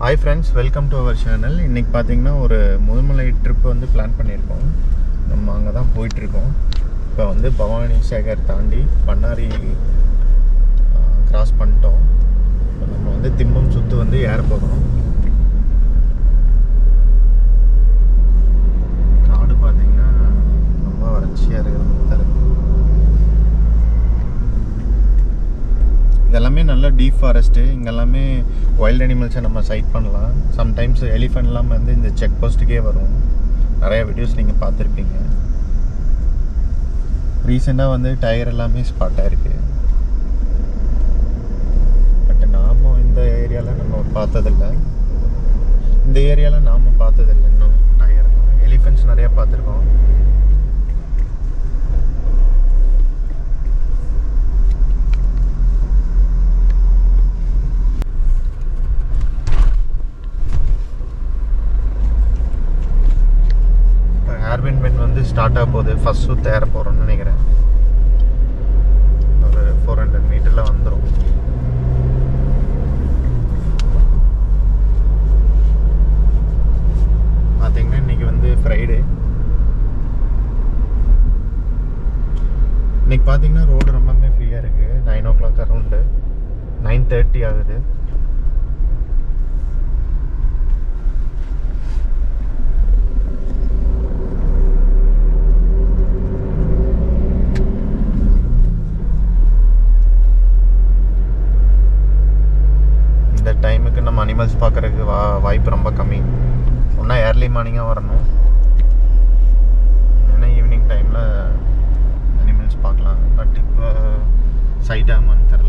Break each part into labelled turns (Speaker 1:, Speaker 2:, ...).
Speaker 1: Hi friends welcome to our channel இன்றைக்கி பார்த்தீங்கன்னா ஒரு முதுமலை ட்ரிப் வந்து பிளான் பண்ணியிருக்கோம் நம்ம அங்கே தான் போயிட்டுருக்கோம் இப்போ வந்து பவானி சேகர் தாண்டி பண்ணாரி கிராஸ் பண்ணிட்டோம் இப்போ நம்ம வந்து திம்பம் சுற்று வந்து ஏற போகிறோம் காடு பார்த்தீங்கன்னா ரொம்ப வறட்சியாக இருக்கிற மாதிரி தான் இருக்கு இதெல்லாமே நல்ல டீப் ஃபாரஸ்ட்டு இங்கே எல்லாமே வைல்ட் அனிமல்ஸை நம்ம சைட் பண்ணலாம் சம்டைம்ஸ் எலிஃபெண்ட்லாம் வந்து இந்த செக் போஸ்ட்டுக்கே வரும் நிறைய வீடியோஸ் நீங்கள் பார்த்துருப்பீங்க ரீசெண்டாக வந்து டயர் எல்லாமே ஸ்பாட் ஆயிருக்கு பட் நாம இந்த ஏரியாவில் நம்ம பார்த்ததில்ல இந்த ஏரியாவில் நாம் பார்த்ததில்ல இன்னும் டயர்லாம் எலிஃபெண்ட்ஸ் நிறையா பார்த்துருக்கோம் இப்போ ஹேர்பின் பென் வந்து ஸ்டார்ட் ஆக போகுது ஃபர்ஸ்ட் சுத்து ஏற போகிறோம்னு நினைக்கிறேன் ஒரு ஃபோர் ஹண்ட்ரட் மீட்டரில் வந்துடும் பார்த்தீங்கன்னா இன்னைக்கு வந்து ஃப்ரைடே இன்னைக்கு பார்த்தீங்கன்னா ரோடு ரொம்பவே ஃப்ரீயாக இருக்குது nine o'clock around nine thirty ஆகுது இந்த டைமுக்கு நம்ம அனிமல்ஸ் பார்க்குறதுக்கு வா வாய்ப்பு ரொம்ப கம்மி ஒன்றா ஏர்லி மார்னிங்காக வரணும் ஏன்னா ஈவினிங் டைமில் அனிமல்ஸ் பார்க்கலாம் பட் இப்போ சைட் ஆகுமான்னு தெரில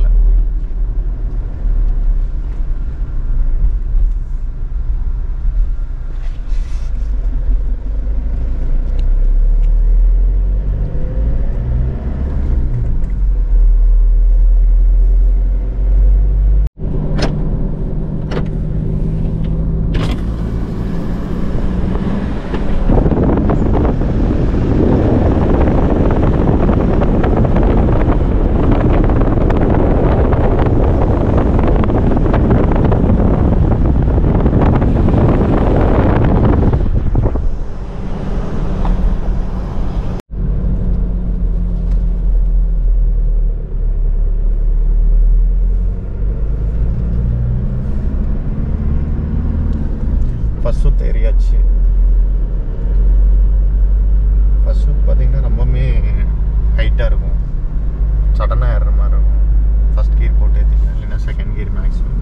Speaker 1: ஃபர்ஸ்ட் சுத் ஏரியாச்சு ஃபர்ஸ்ட் சுத் பார்த்தீங்கன்னா ரொம்பவுமே ஹைட்டாக இருக்கும் சடனாக ஏறுற மாதிரி இருக்கும் ஃபர்ஸ்ட் கியர் போட்டு ஏற்றிக்கலாம் இல்லைன்னா செகண்ட் கியர் மேக்ஸிமம்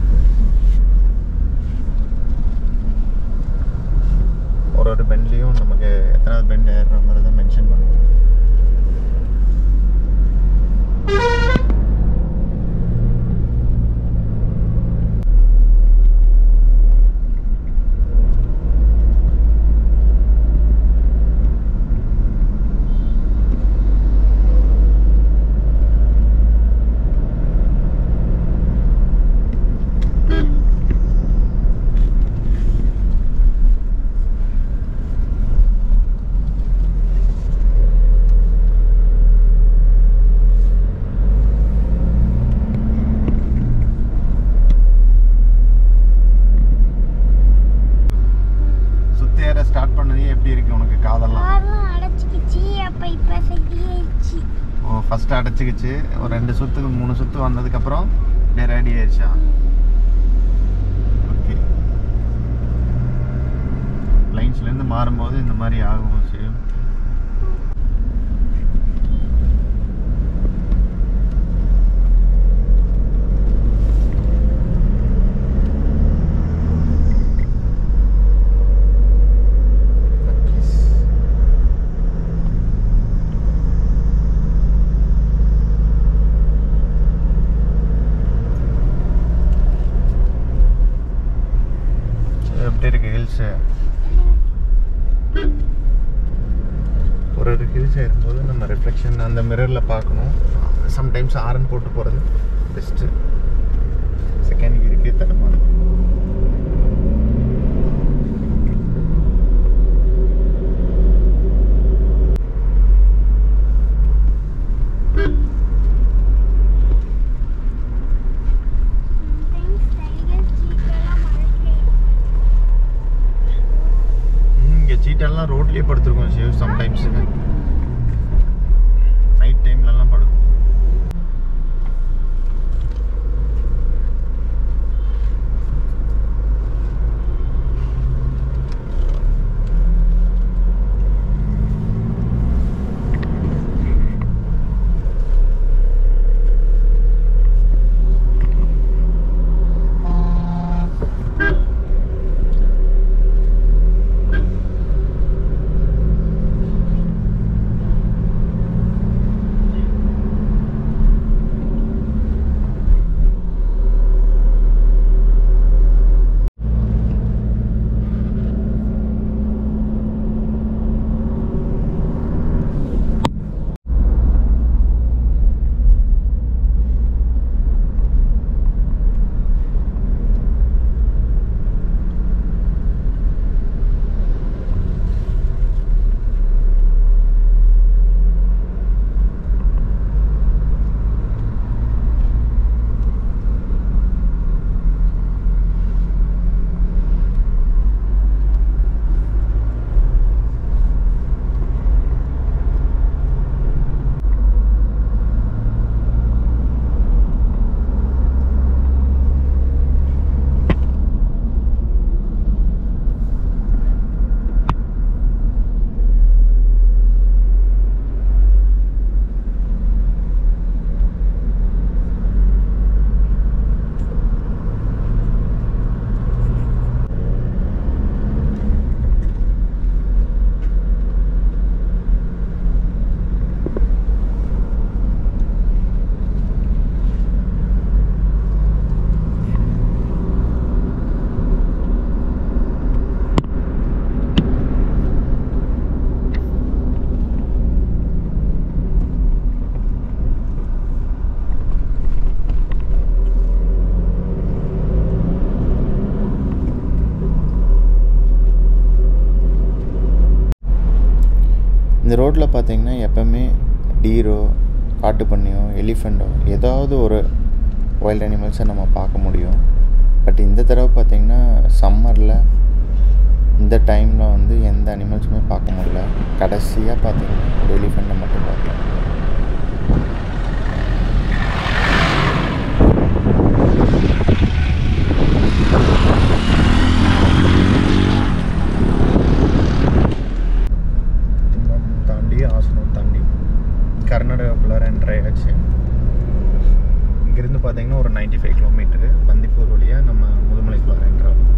Speaker 1: ஒரு ஒரு பெண்ட்லேயும் நமக்கு எத்தனாவது பெண்ட் ஏறுற மாதிரி தான் மென்ஷன் பண்ணுவோம் சுத்தி ஏற ஸ்டார்ட் பண்ணதே எப்படி இருக்கு உனக்கு காதெல்லாம்
Speaker 2: காரெல்லாம் அடைச்சிக்கிச்சு அப்ப இப்ப சரியாயிடுச்சு
Speaker 1: ஓ ஃபர்ஸ்ட் அடைச்சிக்கிச்சு ஒரு ரெண்டு சுத்துக்கு மூணு சுத்து வந்ததுக்கப்புறம் அப்படியே ரெடி ஆயிடுச்சா ஓகே லைன்ஸ்லேருந்து மாறும்போது இந்த மாதிரி ஆகும் சரி சரி, எப்படி இருக்கு ஹில்ஸு ஒரு ஒரு ஹில்ஸ் ஏறும்போது நம்ம ரிஃப்ளெக்ஷன் அந்த மிரரில் பார்க்கணும் சம்டைம்ஸ் ஆரன் போட்டு போகிறது பெஸ்ட்டு செகண்ட் கியருக்கே தடுமாறும்
Speaker 2: Sometimes tigers, cheetah எல்லாம் மறைக்க
Speaker 1: நைட்டெல்லாம் ரோட்லேயே படுத்துருக்கோம் ஷிவ் சம்டைம்ஸுங்க நைட் டைம்லலாம் படுக்கும் இந்த ரோட்டில் பார்த்தீங்கன்னா எப்போவுமே டீரோ காட்டுப்பன்னியோ எலிஃபெண்ட்டோ ஏதாவது ஒரு வைல்ட் அனிமல்ஸை நம்ம பார்க்க முடியும் பட் இந்த தடவை பார்த்தீங்கன்னா சம்மரில் இந்த டைமில் வந்து எந்த அனிமல்ஸுமே பார்க்க முடியல கடைசியாக பார்த்தீங்கன்னா ஒரு எலிஃபெண்ட்டை மட்டும் பார்க்கலாம் திம்பம் தாண்டி ஆசனம் தாண்டி கர்நாடகாக்குள்ளார என்ட்ரு ஆயாச்சு இங்கேருந்து பார்த்தீங்கன்னா ஒரு 95 ஃபைவ் கிலோமீட்டரு பந்திப்பூர் வழியாக நம்ம முதுமலைக்குள்ளார என்ட்ரு ஆகும்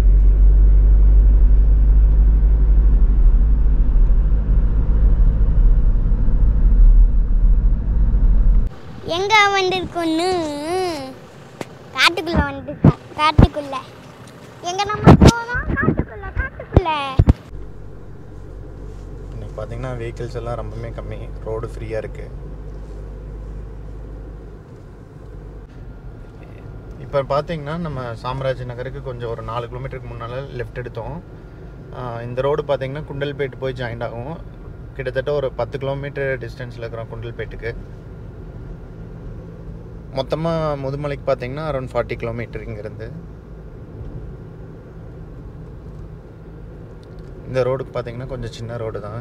Speaker 2: எங்க வந்திருக்கோன்னு காட்டுக்குள்ள வந்திருக்கோம் காட்டுக்குள்ள எங்க நம்ம போறோம் காட்டுக்குள்ள காட்டுக்குள்ள
Speaker 1: இன்னைக்கு பார்த்தீங்கன்னா வெஹிக்கிள்ஸ் எல்லாம் ரொம்பவுமே கம்மி ரோடு ஃப்ரீயாக இருக்குது இப்போ பார்த்தீங்கன்னா நம்ம சாம்ராஜ் நகருக்கு கொஞ்சம் ஒரு நாலு கிலோமீட்டருக்கு முன்னால் லெஃப்ட் எடுத்தோம் ஆஹ் இந்த ரோடு பார்த்தீங்கன்னா குண்டல்பேட் போய் ஜாயிண்ட் ஆகும் கிட்டத்தட்ட ஒரு பத்து கிலோமீட்டர் டிஸ்டன்ஸில் இருக்கிறோம் குண்டல்பேட்டுக்கு மொத்தமாக முதுமலைக்கு பார்த்தீங்கன்னா அரௌண்ட் ஃபார்ட்டி கிலோமீட்டர் இங்கேருந்து இந்த ரோடுக்கு பார்த்தீங்கன்னா கொஞ்சம் சின்ன ரோடு தான்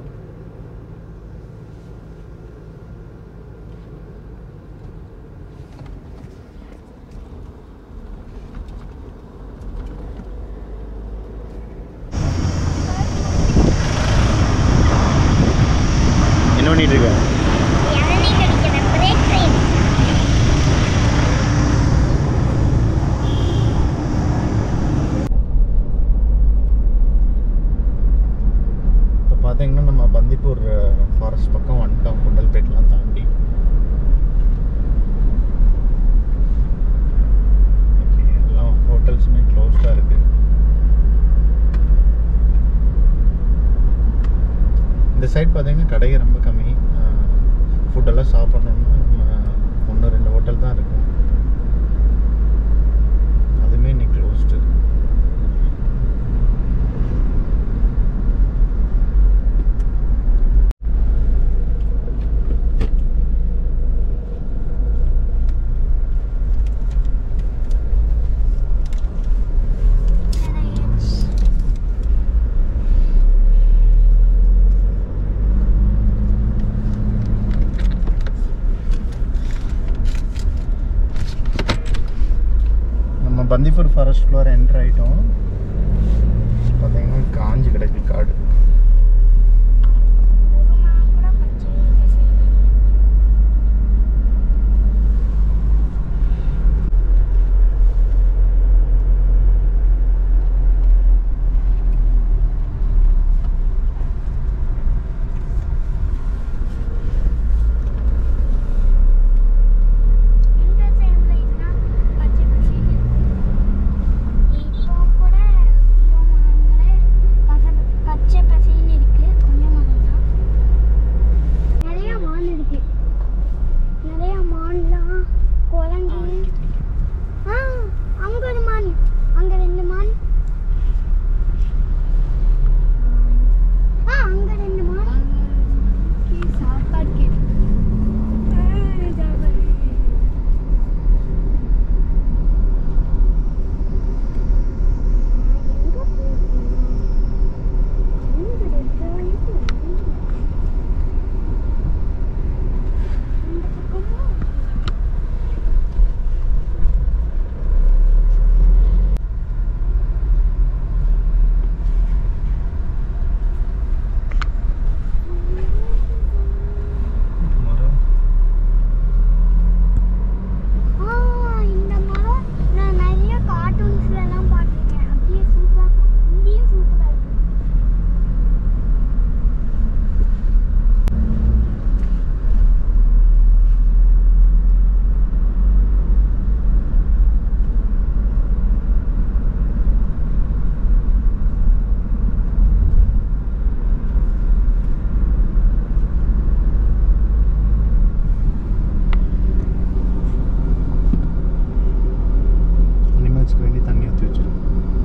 Speaker 1: என்ன பண்ணிட்டு இருக்க
Speaker 2: இளநீ கடிக்கிறேன் பிரேக் ட்ரெயின்
Speaker 1: இப்போ பார்த்தீங்கன்னா நம்ம பந்திப்பூர் ஃபாரஸ்ட் பக்கம் வந்துட்டோம் குண்டல்பேட்லாம் தாண்டி Okay, எல்லாம் ஹோட்டல்ஸுமே க்ளோஸ்டாக இருக்குது இந்த சைட் பார்த்தீங்கன்னா கடை ரொம்ப கம்மி ஃபுட்டெல்லாம் சாப்பிட்ணுன்னா நம்ம ஒன்று ரெண்டு ஹோட்டல் தான் இருக்கும் அதுவுமே இன்னைக்கு க்ளோஸ்டு ஃப்ளோர் என்டர் ஆகிட்டோம் பார்த்தீங்கன்னா காஞ்சி கிடக்கு காடு
Speaker 2: ஒரு மரம் கூட பச்சை பசேல்னு இல்லை. இந்த டைம்ல இதெல்லாம் பச்சை பசேல்னு இருக்கு. இப்போ கூட கொஞ்சம் மரங்களே பச- பச்சை பசேல்னு இருக்கு கொஞ்சம் மரம் தான் நிறைய மான் இருக்கு நிறைய மான்லாம் குரங்கு ஆ அங்க ஒரு மான் அங்க ரெண்டு மான் ஆ அங்க ரெண்டு மான் சாப்பாடு கேட்டு
Speaker 1: மரம்
Speaker 2: ஆ, இந்த மரம் நான் நிறைய கார்ட்டூன்ஸ்ல எல்லாம் பார்த்திருக்கேன் அப்படியே சூப்பரா இருக்கும் இங்கேயும் சூப்பரா இருக்கு
Speaker 1: அனிமல்ஸ்க்கு வேண்டி தண்ணி ஊற்றி வச்சிருக்கோம்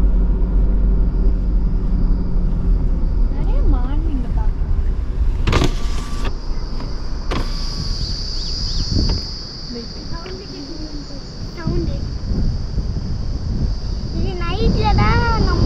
Speaker 3: நிறைய மான் இங்க பார்க்கலாம்
Speaker 2: சவுண்டு இது நைட்ல தான் நம்ம